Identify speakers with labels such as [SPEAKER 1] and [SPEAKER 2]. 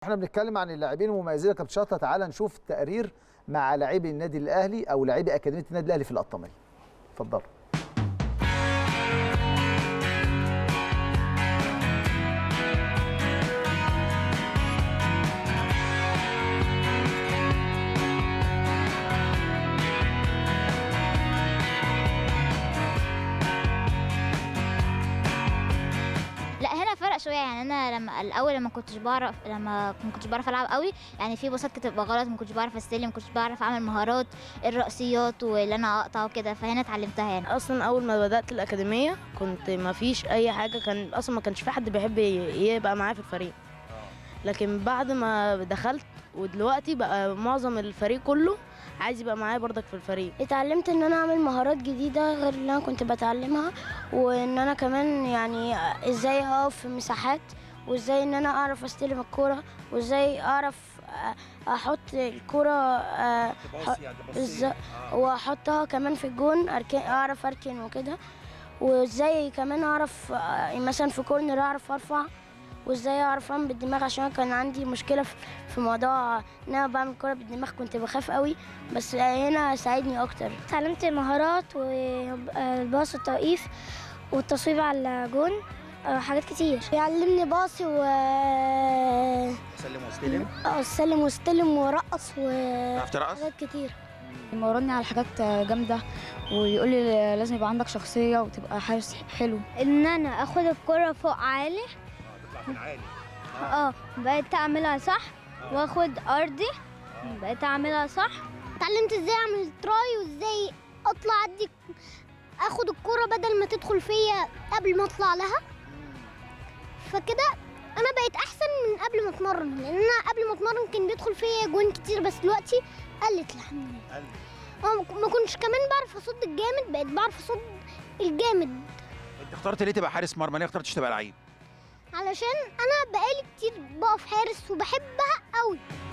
[SPEAKER 1] احنا بنتكلم عن اللاعبين المميزين يا كابتن شطه تعالى نشوف تقرير مع لاعبي النادي الاهلي او لاعبي اكاديميه النادي الاهلي في القطاميه اتفضلوا
[SPEAKER 2] لا هنا فرق شويه يعني انا لما الاول لما كنتش بعرف لما ما كنتش بعرف العب قوي يعني في باصات كانت تبقى غلط ما كنتش بعرف استلم ما كنتش بعرف اعمل مهارات الرأسيات واللي انا اقطع وكده فهنا اتعلمتها يعني
[SPEAKER 3] اصلا اول ما بدات الاكاديميه كنت ما فيش اي حاجه كان اصلا ما كانش في حد بيحب ي- يبقى معايا في الفريق لكن بعد ما دخلت ودلوقتي بقى معظم الفريق كله عايز يبقى معايا برضك في الفريق
[SPEAKER 4] اتعلمت ان انا اعمل مهارات جديده غير اللي انا كنت بتعلمها وان انا كمان يعني ازاي اقف في مساحات وازاي ان انا اعرف استلم الكوره وازاي اعرف احط الكوره ازاي واحطها كمان في الجون أركن اعرف اركن وكده وازاي كمان اعرف آه، مثلا في كورنر اعرف ارفع وازاي اعرف اعمل بالدماغ عشان كان عندي مشكله في- في موضوع ان انا بعمل كوره بالدماغ كنت بخاف قوي بس هنا ساعدني اكتر اتعلمت المهارات والباص والتوقيف والتصويب على الجون حاجات كتير بيعلمني باصي و
[SPEAKER 5] سلم واستلم
[SPEAKER 4] سلم واستلم ورقص
[SPEAKER 5] تعرف ترقص
[SPEAKER 4] وحاجات كتير
[SPEAKER 6] يمرني على حاجات جامدة ويقول لي لازم يبقى عندك شخصية وتبقى حارس حلو
[SPEAKER 4] ان انا اخد الكرة فوق عالي
[SPEAKER 5] تطلع في العالي
[SPEAKER 4] اه بقيت اعملها صح واخد ارضي بقيت اعملها صح اتعلمت ازاي اعمل تراي وازاي اطلع ادي اخد الكرة بدل ما تدخل فيا قبل ما اطلع لها فكده انا بقيت احسن من قبل ما اتمرن لان انا قبل ما اتمرن كان بيدخل فيا جوان كتير بس دلوقتي قلت الحمد لله
[SPEAKER 5] قلب.
[SPEAKER 4] اه ما كنتش كمان بعرف اصد الجامد بقيت بعرف اصد الجامد
[SPEAKER 5] انت اخترت ليه تبقى حارس مرمى ليه اخترتش تبقى لعيب
[SPEAKER 4] علشان انا بقالي كتير بقف حارس وبحبها قوي